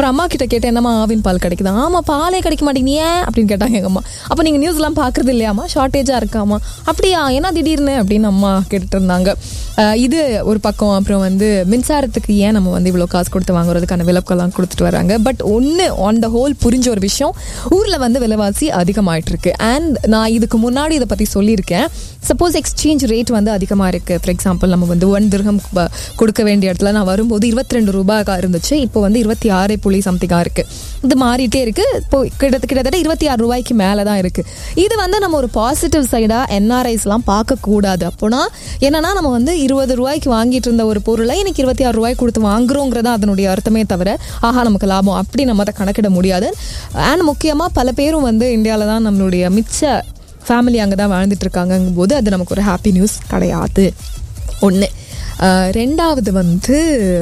அப்புறம் அம்மா கிட்ட கேட்டேன் என்னம்மா ஆவின் பால் கிடைக்குது ஆமா பாலே கிடைக்க மாட்டேங்குது ஏன் அப்படின்னு கேட்டாங்க எங்க அம்மா அப்போ நீங்க நியூஸ்லாம் பாக்குறது இல்லையாமா ஷார்ட்டேஜா இருக்காமா அப்படியா ஏன்னா திடீர்னு அப்படின்னு அம்மா கேட்டுட்டு இருந்தாங்க அஹ் இது ஒரு பக்கம் அப்புறம் வந்து மின்சாரத்துக்கு ஏன் நம்ம வந்து இவ்வளோ காசு கொடுத்து வாங்குறதுக்கான விளக்கெல்லாம் கொடுத்துட்டு வராங்க பட் ஒன்று ஆன் த ஹோல் புரிஞ்ச ஒரு விஷயம் ஊரில் வந்து விலைவாசி அதிகமாயிட்டு இருக்கு அண்ட் நான் இதுக்கு முன்னாடி இதை பற்றி சொல்லியிருக்கேன் சப்போஸ் எக்ஸ்சேஞ்ச் ரேட் வந்து அதிகமாக இருக்குது ஃபார் எக்ஸாம்பிள் நம்ம வந்து ஒன் திரகம் ப- கொடுக்க வேண்டிய இடத்துல நான் வரும்போது இருபத்தி ரெண்டு ரூபாய்க்கா இருந்துச்சு இப்போ வந்து இருபத்தி ஆறு புள்ளி சம்திங்காக இருக்குது இது மாறிட்டே இருக்கு இப்போ கிட்ட கிட்டத்தட்ட இருபத்தி ஆறு ரூபாய்க்கு மேலே தான் இருக்கு இது வந்து நம்ம ஒரு பாசிட்டிவ் சைடாக என்ஆர்ஐஸ்லாம் பார்க்கக்கூடாது அப்போனா என்னன்னா நம்ம வந்து இருபது ரூபாய்க்கு வாங்கிட்டு இருந்த ஒரு பொருளை இன்னைக்கு இருபத்தி ஆறு ரூபாய்க்கு கொடுத்து வாங்குறோங்கிறதா அதனுடைய அர்த்தமே தவிர ஆஹா நமக்கு லாபம் அப்படி நம்ம அதை கணக்கிட முடியாது அண்ட் முக்கியமாக பல பேரும் வந்து இந்தியாவில் தான் நம்மளுடைய மிச்ச ஃபேமிலி அங்கே தான் வாழ்ந்துட்டு இருக்காங்கங்கும் போது அது நமக்கு ஒரு ஹாப்பி நியூஸ் கிடையாது ஒன்று ரெண்டாவது வந்து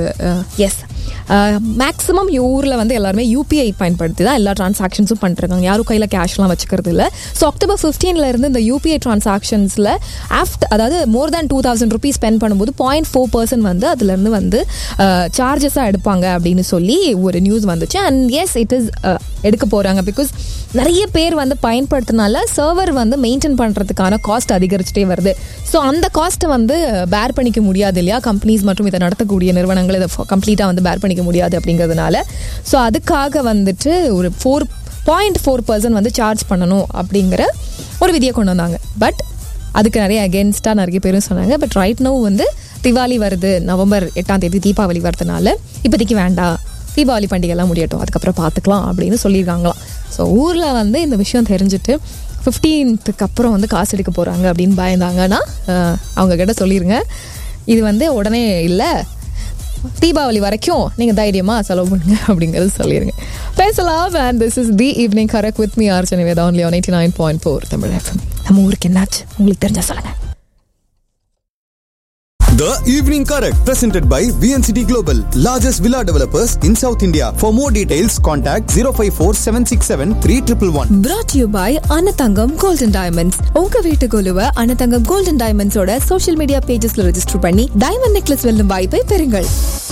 எஸ் மேக்ஸிமம் ஊரில் வந்து எல்லாருமே யூபிஐ பயன்படுத்தி தான் எல்லா டிரான்சாக்ஷன்ஸும் பண்ணிருக்காங்க யாரும் கையில் கேஷ்லாம் வச்சுக்கிறது இல்லை ஸோ அக்டோபர் 15 இருந்து இந்த யூபிஐ டிரான்சாக்ஷன்ஸில் ஆஃப்டர் அதாவது more than two thousand rupees spend பண்ணும்போது பாயிண்ட் ஃபோர் பர்சன்ட் வந்து அதுலேருந்து வந்து சார்ஜஸாக எடுப்பாங்க அப்படின்னு சொல்லி ஒரு நியூஸ் வந்துச்சு அண்ட் எஸ் இட் இஸ் எடுக்க போகிறாங்க பிகாஸ் நிறைய பேர் வந்து பயன்படுத்தினால சர்வர் வந்து மெயின்டைன் பண்ணுறதுக்கான காஸ்ட் அதிகரிச்சுட்டே வருது ஸோ அந்த காஸ்ட்டை வந்து பேர் பண்ணிக்க முடியாது இல்லையா கம்பெனிஸ் மற்றும் இதை நடத்தக்கூடிய நிறுவனங்கள் இதை கம்ப்ளீட்டாக வந்து பேர் பண்ணிக்க முடியாது அப்படிங்கிறதுனால ஸோ அதுக்காக வந்துட்டு ஒரு ஃபோர் பாயிண்ட் ஃபோர் பர்சன்ட் வந்து சார்ஜ் பண்ணணும் அப்படிங்கிற ஒரு விதியை கொண்டு வந்தாங்க பட் அதுக்கு நிறைய அகேன்ஸ்டாக நிறைய பேரும் சொன்னாங்க பட் ரைட் நோ வந்து திவாலி வருது நவம்பர் எட்டாம் தேதி தீபாவளி வரதுனால இப்போதைக்கு வேண்டாம் தீபாவளி பண்டிகைலாம் முடியட்டும் அதுக்கப்புறம் பார்த்துக்கலாம் அப்படின்னு சொல்லியிருக்காங்களாம் ஸோ ஊரில் வந்து இந்த விஷயம் தெரிஞ்சுட்டு ஃபிஃப்டீன்த்துக்கு அப்புறம் வந்து காசு எடுக்க போகிறாங்க அப்படின்னு பயந்தாங்கன்னா அஹ், அவங்க கிட்ட சொல்லிடுங்க இது வந்து உடனே இல்லை தீபாவளி வரைக்கும் நீங்கள் தைரியமாக செலவு பண்ணுங்க அப்படிங்கிறது சொல்லிடுங்க பேசலாம் and this is the evening correct with me Archana Veda only one eighty nine point four Tamil FM. நம்ம ஊருக்கு என்னாச்சு உங்களுக்கு தெரிஞ்சா சொல்லுங்கள் The Evening Correct, presented by VNCT Global, largest villa developers in South India. For more details, contact 054 767 3111. brought to you by Anathangam golden diamonds உங்க வீட்டு குழுவை Anathangam golden டைமண்ட்ஸோட சோஷியல் மீடியா பேஜஸ்ல ரெஜிஸ்டர் பண்ணி டைமண்ட் நெக்லஸ் வெல்லும் வாய்ப்பை பெறுங்கள்